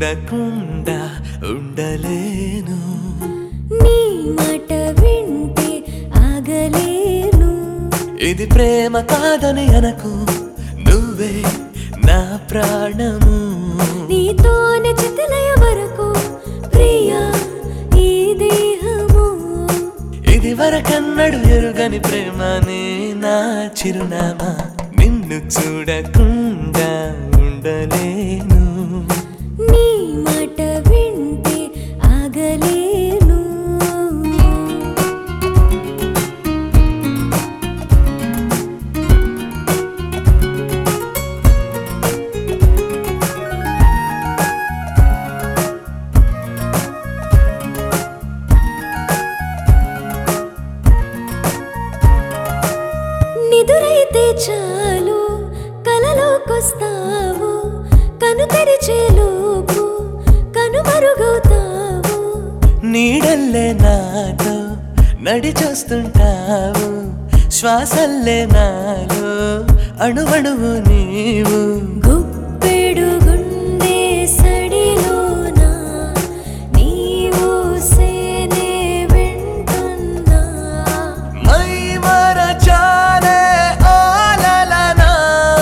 చూడకుండా ఉండలేను నీ మాట వింటే ఆగలేను ఇది ప్రేమ కాదని అనకు నువ్వే నా ప్రాణము నీతోనే చితలయ వరకు ప్రియా ఈ దేహము ఇది వరకన్నడు ఎరుగని ప్రేమనే నా చిరునామా నిన్ను చూడకుండా ఉండలేను నీ మాట వింటే ఆగలేను నిదురైతే చాలు కలలోకొస్తావు కను తెరిచేలోపు కనుమరుగవుతావు నీడల్లే నాతో నడి చూస్తుంటావు శ్వాసల్లే నాలో అణువణువు నీవు గుప్పెడు గుండె సడిలోన నీవు సేనే వింటున్నా మై మరచానే ఆలలనా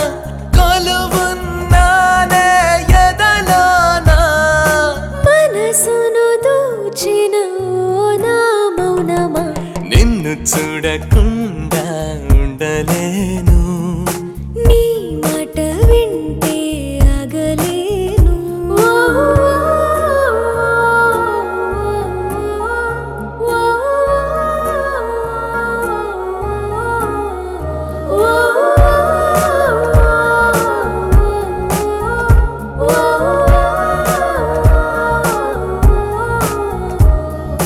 కొలువున్నానే ఎదలోనా మనసును దోచిన ఓ నా మౌనమా నిన్ను చూడకుండా ఉండలేను నీ మాట వింటే ఆగలేను ఓ, ఓ, ఓ, ఓ.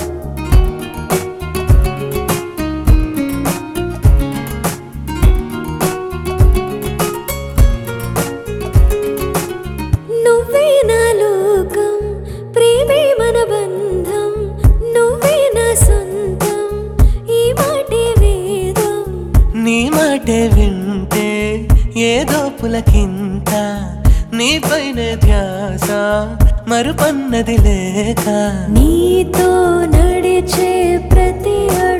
నువ్వే నా లోకం ప్రేమే మన బంధం నువ్వే నా సొంతం ఈ మాటే వేదం నీ మాటే వింటే ఏదో పులకింత నీపైన ధ్యాస మరుపన్నది లేక నీతో నడిచే ప్రతి